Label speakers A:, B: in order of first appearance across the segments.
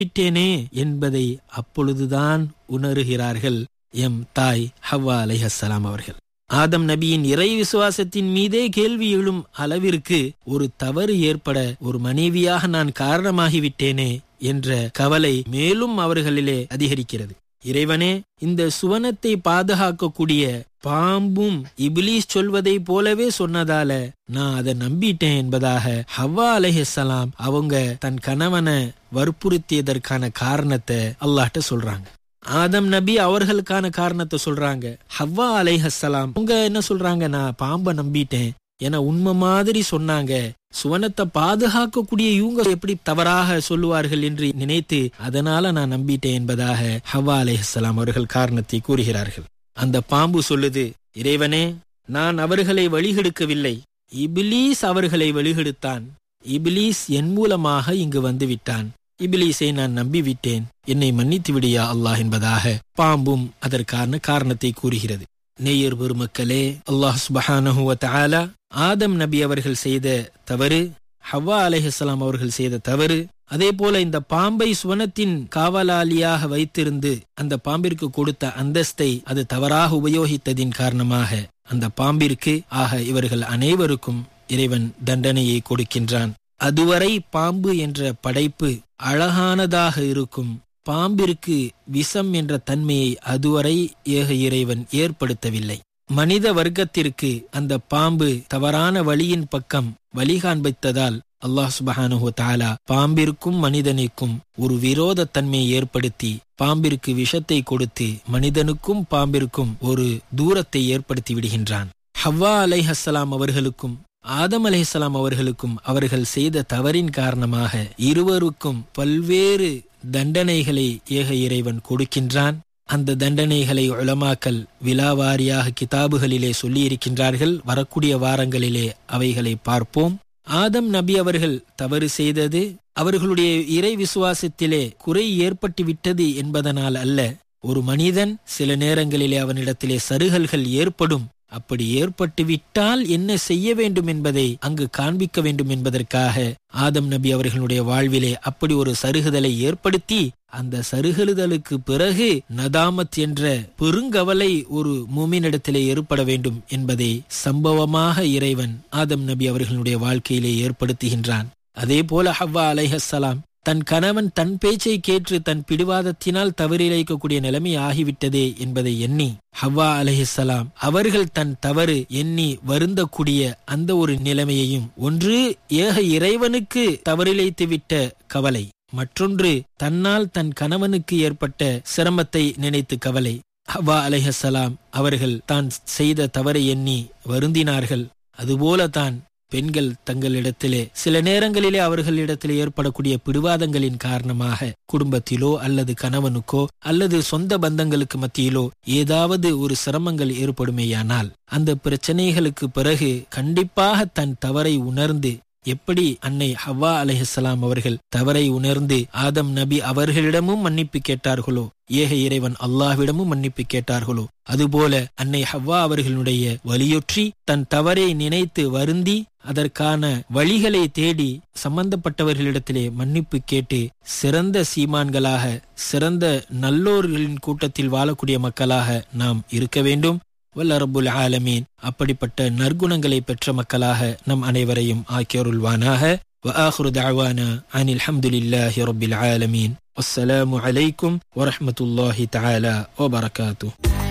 A: விட்டேனே என்பதை அப்பொழுதுதான் உணருகிறார்கள் எம் தாய் ஹவ்வா அலைஹஸ்ஸலாம் அவர்கள் ஆதம் நபியின் இறை விசுவாசத்தின் மீதே கேள்வி எழும் அளவிற்கு ஒரு தவறு ஏற்பட ஒரு மனைவியாக நான் காரணமாகிவிட்டேனே என்ற கவலை மேலும் அவர்களிலே அதிகரிக்கிறது இறைவனே இந்த சுவனத்தை பாதுகாக்கக்கூடிய பாம்பும் இபிலீஸ் சொல்வதை போலவே சொன்னதால நான் அதை நம்பிட்டேன் என்பதாக ஹவ்வா அலைஹலாம் அவங்க தன் கணவனை வற்புறுத்தியதற்கான காரணத்தை அல்லாஹ்ட்ட சொல்றாங்க ஆதம் நபி அவர்களுக்கான காரணத்தை சொல்றாங்க ஹவ்வா அலைஹலாம் அவங்க என்ன சொல்றாங்க நான் பாம்பை நம்பிட்டேன் ஏன்னா உண்மை மாதிரி சொன்னாங்க சுவனத்தை பாதுகாக்கக்கூடிய இவங்க எப்படி தவறாக சொல்லுவார்கள் என்று நினைத்து அதனால நான் நம்பிட்டேன் என்பதாக ஹவ்வா அலைஹலாம் அவர்கள் காரணத்தை கூறுகிறார்கள் அந்த பாம்பு சொல்லுது இறைவனே நான் அவர்களை வழிகெடுக்கவில்லை இபிலீஸ் அவர்களை வழிகெடுத்தான் இபிலீஸ் என் மூலமாக இங்கு வந்து விட்டான் இபிலீஸை நான் நம்பிவிட்டேன் என்னை மன்னித்து விடியா அல்லாஹ் என்பதாக பாம்பும் அதற்கான காரணத்தை கூறுகிறது நேயர் பெருமக்களே அல்லாஹ் சுபஹானஹுவ தஆலா ஆதம் நபி அவர்கள் செய்த தவறு ஹவ்வா அலைஹிஸ்ஸலாம் அவர்கள் செய்த தவறு அதே போல இந்த பாம்பை சுவனத்தின் காவலாளியாக வைத்திருந்து அந்த பாம்பிற்கு கொடுத்த அந்தஸ்தை அது தவறாக உபயோகித்ததின் காரணமாக அந்த பாம்பிற்கு ஆக இவர்கள் அனைவருக்கும் இறைவன் தண்டனையை கொடுக்கின்றான் அதுவரை பாம்பு என்ற படைப்பு அழகானதாக இருக்கும் பாம்பிற்கு விஷம் என்ற தன்மையை அதுவரை ஏக இறைவன் ஏற்படுத்தவில்லை மனித வர்க்கத்திற்கு அந்த பாம்பு தவறான வழியின் பக்கம் வழி காண்பித்ததால் அல்லாஹ் சுபஹானுஹு தாலா பாம்பிற்கும் மனிதனுக்கும் ஒரு விரோத தன்மையை ஏற்படுத்தி பாம்பிற்கு விஷத்தை கொடுத்து மனிதனுக்கும் பாம்பிற்கும் ஒரு தூரத்தை ஏற்படுத்தி விடுகின்றான் ஹவ்வா அலைஹஸ்ஸலாம் அவர்களுக்கும் ஆதம் அலைஹிஸ்ஸலாம் அவர்களுக்கும் அவர்கள் செய்த தவறின் காரணமாக இருவருக்கும் பல்வேறு தண்டனைகளை ஏக இறைவன் கொடுக்கின்றான் அந்த தண்டனைகளை உளமாக்கல் விலாவாரியாக கிதாபுகளிலே சொல்லியிருக்கின்றார்கள் வரக்கூடிய வாரங்களிலே அவைகளை பார்ப்போம் ஆதம் நபி அவர்கள் தவறு செய்தது அவர்களுடைய இறை விசுவாசத்திலே குறை ஏற்பட்டு விட்டது என்பதனால் அல்ல ஒரு மனிதன் சில நேரங்களிலே அவனிடத்திலே சருகல்கள் ஏற்படும் அப்படி ஏற்பட்டு விட்டால் என்ன செய்ய வேண்டும் என்பதை அங்கு காண்பிக்க வேண்டும் என்பதற்காக ஆதம் நபி அவர்களுடைய வாழ்விலே அப்படி ஒரு சருகுதலை ஏற்படுத்தி அந்த சருகலுதலுக்கு பிறகு நதாமத் என்ற பெருங்கவலை ஒரு மூமினிடத்திலே ஏற்பட வேண்டும் என்பதை சம்பவமாக இறைவன் ஆதம் நபி அவர்களுடைய வாழ்க்கையிலே ஏற்படுத்துகின்றான் அதே போல ஹவ்வா அலைஹஸ்ஸலாம் தன் கணவன் தன் பேச்சை கேட்டு தன் பிடிவாதத்தினால் தவறிழைக்கக்கூடிய நிலைமை ஆகிவிட்டதே என்பதை எண்ணி ஹவ்வா அலஹிசலாம் அவர்கள் தன் தவறு எண்ணி வருந்தக்கூடிய அந்த ஒரு நிலைமையையும் ஒன்று ஏக இறைவனுக்கு தவறிழைத்து விட்ட கவலை மற்றொன்று தன்னால் தன் கணவனுக்கு ஏற்பட்ட சிரமத்தை நினைத்து கவலை ஹவ்வா அலைஹசலாம் அவர்கள் தான் செய்த தவறை எண்ணி வருந்தினார்கள் அதுபோல தான் பெண்கள் தங்களிடத்திலே சில நேரங்களிலே அவர்களிடத்திலே ஏற்படக்கூடிய பிடிவாதங்களின் காரணமாக குடும்பத்திலோ அல்லது கணவனுக்கோ அல்லது சொந்த பந்தங்களுக்கு மத்தியிலோ ஏதாவது ஒரு சிரமங்கள் ஏற்படுமேயானால் அந்த பிரச்சனைகளுக்கு பிறகு கண்டிப்பாக தன் தவறை உணர்ந்து எப்படி அன்னை ஹவ்வா அலைஹலாம் அவர்கள் தவறை உணர்ந்து ஆதம் நபி அவர்களிடமும் மன்னிப்பு கேட்டார்களோ ஏக இறைவன் அல்லாஹ்விடமும் மன்னிப்பு கேட்டார்களோ அதுபோல அன்னை ஹவ்வா அவர்களுடைய வலியுற்றி தன் தவறை நினைத்து வருந்தி அதற்கான வழிகளை தேடி சம்பந்தப்பட்டவர்களிடத்திலே மன்னிப்பு கேட்டு சிறந்த சீமான்களாக சிறந்த நல்லோர்களின் கூட்டத்தில் வாழக்கூடிய மக்களாக நாம் இருக்க வேண்டும் வல்ல ரப்புல் ஆலமீன் அப்படிப்பட்ட நற்குணங்களை பெற்ற மக்களாக நம் அனைவரையும் ஆக்கியருள்வானாக وآخر دعوانا عن الحمد لله رب العالمين والسلام عليكم ورحمة الله تعالى وبركاته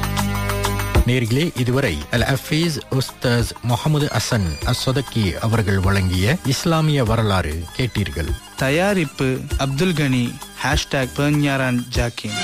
B: நேர்களே இதுவரை அல் அஃபீஸ் உஸ்தாஸ் முகமது அசன் அஸ்வதக்கி அவர்கள் வழங்கிய இஸ்லாமிய வரலாறு கேட்டீர்கள்
C: தயாரிப்பு அப்துல் கனி ஹேஷ்டாக் பெர்ஞாரான் ஜாக்கின்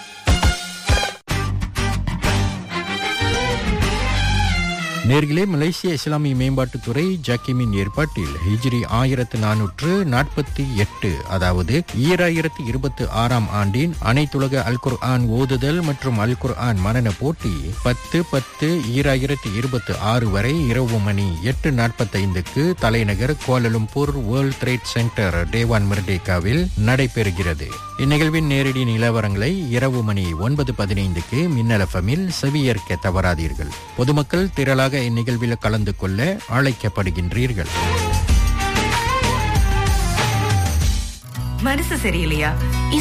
B: நேர்களே மலேசிய இஸ்லாமிய மேம்பாட்டுத்துறை ஜக்கீமின் ஏற்பாட்டில் ஹிஜ்ரி ஆயிரத்து நானூற்று நாற்பத்தி எட்டு அதாவது ஈராயிரத்தி இருபத்தி ஆறாம் ஆண்டின் அனைத்துலக அல் குர்ஆன் ஓதுதல் மற்றும் அல் குர்ஆன் மனன போட்டி பத்து பத்து ஈராயிரத்தி இருபத்தி ஆறு வரை இரவு மணி எட்டு நாற்பத்தைந்துக்கு தலைநகர் Kuala Lumpur world trade centre Dewan மிர்டேக்காவில் நடைபெறுகிறது இந்நிகழ்வின் நேரடி நிலவரங்களை இரவு மணி ஒன்பது பதினைந்துக்கு மின்னலஃபமில் செவியேற்க தவறாதீர்கள் பொதுமக்கள் திரளாக இந்நிகழ்வில் கலந்து கொள்ள அழைக்கப்படுகின்றீர்கள்
D: மனசு சரியில்லையா